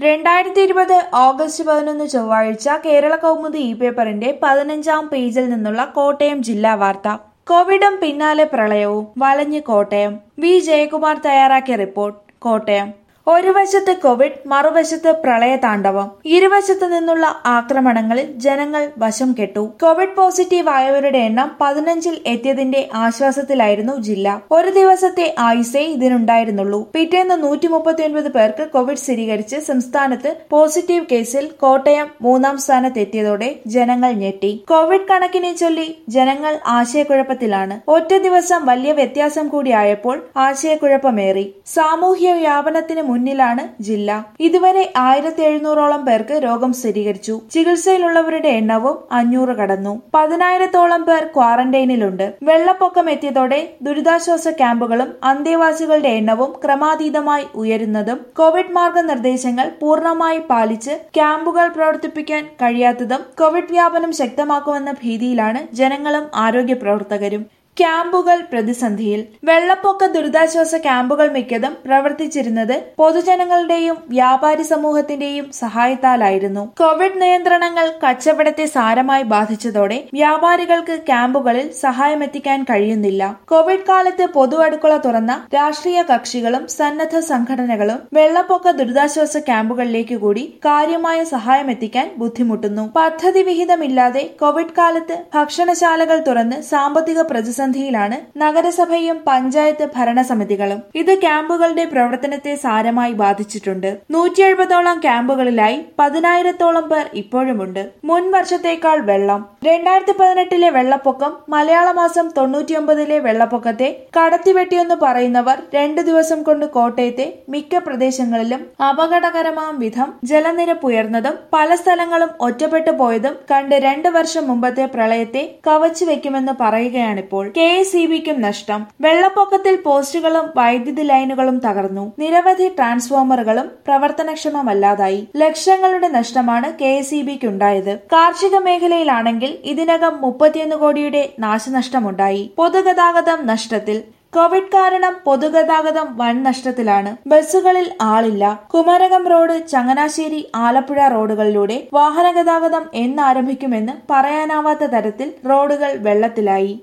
രണ്ടായിരത്തി ഇരുപത് ഓഗസ്റ്റ് പതിനൊന്ന് ചൊവ്വാഴ്ച കേരള കൗമുദി ഇ പേപ്പറിന്റെ പതിനഞ്ചാം പേജിൽ നിന്നുള്ള കോട്ടയം ജില്ലാ വാർത്ത കോവിഡും പിന്നാലെ പ്രളയവും വലഞ്ഞ് കോട്ടയം വി ജയകുമാർ തയ്യാറാക്കിയ റിപ്പോർട്ട് കോട്ടയം ഒരു വശത്ത് കോവിഡ് മറുവശത്ത് പ്രളയതാണ്ഡവം ഇരുവശത്തു നിന്നുള്ള ആക്രമണങ്ങളിൽ ജനങ്ങൾ വശം കെട്ടു കോവിഡ് പോസിറ്റീവ് ആയവരുടെ എണ്ണം പതിനഞ്ചിൽ എത്തിയതിന്റെ ആശ്വാസത്തിലായിരുന്നു ജില്ല ഒരു ദിവസത്തെ ആയുസേ ഇതിനുണ്ടായിരുന്നുള്ളൂ പിറ്റേന്ന് നൂറ്റി മുപ്പത്തിയൊൻപത് പേർക്ക് കോവിഡ് സ്ഥിരീകരിച്ച് സംസ്ഥാനത്ത് പോസിറ്റീവ് കേസിൽ കോട്ടയം മൂന്നാം സ്ഥാനത്തെത്തിയതോടെ ജനങ്ങൾ ഞെട്ടി കോവിഡ് കണക്കിനെ ചൊല്ലി ജനങ്ങൾ ആശയക്കുഴപ്പത്തിലാണ് ഒറ്റ ദിവസം വലിയ വ്യത്യാസം കൂടിയായപ്പോൾ ആശയക്കുഴപ്പമേറി സാമൂഹ്യ വ്യാപനത്തിന് മുന്നിലാണ് ജില്ല ഇതുവരെ ആയിരത്തി എഴുന്നൂറോളം പേർക്ക് രോഗം സ്ഥിരീകരിച്ചു ചികിത്സയിലുള്ളവരുടെ എണ്ണവും അഞ്ഞൂറ് കടന്നു പതിനായിരത്തോളം പേർ ക്വാറന്റൈനിലുണ്ട് വെള്ളപ്പൊക്കം എത്തിയതോടെ ദുരിതാശ്വാസ ക്യാമ്പുകളും അന്തേവാസികളുടെ എണ്ണവും ക്രമാതീതമായി ഉയരുന്നതും കോവിഡ് മാർഗനിർദ്ദേശങ്ങൾ പൂർണ്ണമായി പാലിച്ച് ക്യാമ്പുകൾ പ്രവർത്തിപ്പിക്കാൻ കഴിയാത്തതും കോവിഡ് വ്യാപനം ശക്തമാക്കുമെന്ന ഭീതിയിലാണ് ജനങ്ങളും ആരോഗ്യ പ്രവർത്തകരും ക്യാമ്പുകൾ പ്രതിസന്ധിയിൽ വെള്ളപ്പൊക്ക ദുരിതാശ്വാസ ക്യാമ്പുകൾ മിക്കതും പ്രവർത്തിച്ചിരുന്നത് പൊതുജനങ്ങളുടെയും വ്യാപാരി സമൂഹത്തിന്റെയും സഹായത്താലായിരുന്നു കോവിഡ് നിയന്ത്രണങ്ങൾ കച്ചവടത്തെ സാരമായി ബാധിച്ചതോടെ വ്യാപാരികൾക്ക് ക്യാമ്പുകളിൽ സഹായമെത്തിക്കാൻ കഴിയുന്നില്ല കോവിഡ് കാലത്ത് പൊതു അടുക്കള തുറന്ന രാഷ്ട്രീയ കക്ഷികളും സന്നദ്ധ സംഘടനകളും വെള്ളപ്പൊക്ക ദുരിതാശ്വാസ ക്യാമ്പുകളിലേക്ക് കൂടി കാര്യമായ സഹായമെത്തിക്കാൻ ബുദ്ധിമുട്ടുന്നു പദ്ധതി വിഹിതമില്ലാതെ കോവിഡ് കാലത്ത് ഭക്ഷണശാലകൾ തുറന്ന് സാമ്പത്തിക പ്രതിസന്ധി പ്രതിസന്ധിയിലാണ് നഗരസഭയും പഞ്ചായത്ത് ഭരണസമിതികളും ഇത് ക്യാമ്പുകളുടെ പ്രവർത്തനത്തെ സാരമായി ബാധിച്ചിട്ടുണ്ട് നൂറ്റി എഴുപതോളം ക്യാമ്പുകളിലായി പതിനായിരത്തോളം പേർ ഇപ്പോഴുമുണ്ട് മുൻ വർഷത്തേക്കാൾ വെള്ളം രണ്ടായിരത്തി പതിനെട്ടിലെ വെള്ളപ്പൊക്കം മലയാള മാസം തൊണ്ണൂറ്റിയൊമ്പതിലെ വെള്ളപ്പൊക്കത്തെ കടത്തിവെട്ടിയെന്ന് പറയുന്നവർ രണ്ടു ദിവസം കൊണ്ട് കോട്ടയത്തെ മിക്ക പ്രദേശങ്ങളിലും അപകടകരമാം വിധം ജലനിരപ്പ് ഉയർന്നതും പല സ്ഥലങ്ങളും ഒറ്റപ്പെട്ടു പോയതും കണ്ട് രണ്ട് വർഷം മുമ്പത്തെ പ്രളയത്തെ കവച്ചു വെക്കുമെന്ന് പറയുകയാണിപ്പോൾ കെ എസ് ഇ ബിക്കും നഷ്ടം വെള്ളപ്പൊക്കത്തിൽ പോസ്റ്റുകളും വൈദ്യുതി ലൈനുകളും തകർന്നു നിരവധി ട്രാൻസ്ഫോമറുകളും പ്രവർത്തനക്ഷമമല്ലാതായി ലക്ഷങ്ങളുടെ നഷ്ടമാണ് കെ എസ് ഇ ബിക്ക് ഉണ്ടായത് കാർഷിക മേഖലയിലാണെങ്കിൽ ഇതിനകം മുപ്പത്തിയൊന്ന് കോടിയുടെ നാശനഷ്ടമുണ്ടായി പൊതുഗതാഗതം നഷ്ടത്തിൽ കോവിഡ് കാരണം പൊതുഗതാഗതം വൻ നഷ്ടത്തിലാണ് ബസ്സുകളിൽ ആളില്ല കുമരകം റോഡ് ചങ്ങനാശ്ശേരി ആലപ്പുഴ റോഡുകളിലൂടെ വാഹന ഗതാഗതം എന്നാരംഭിക്കുമെന്ന് പറയാനാവാത്ത തരത്തിൽ റോഡുകൾ വെള്ളത്തിലായി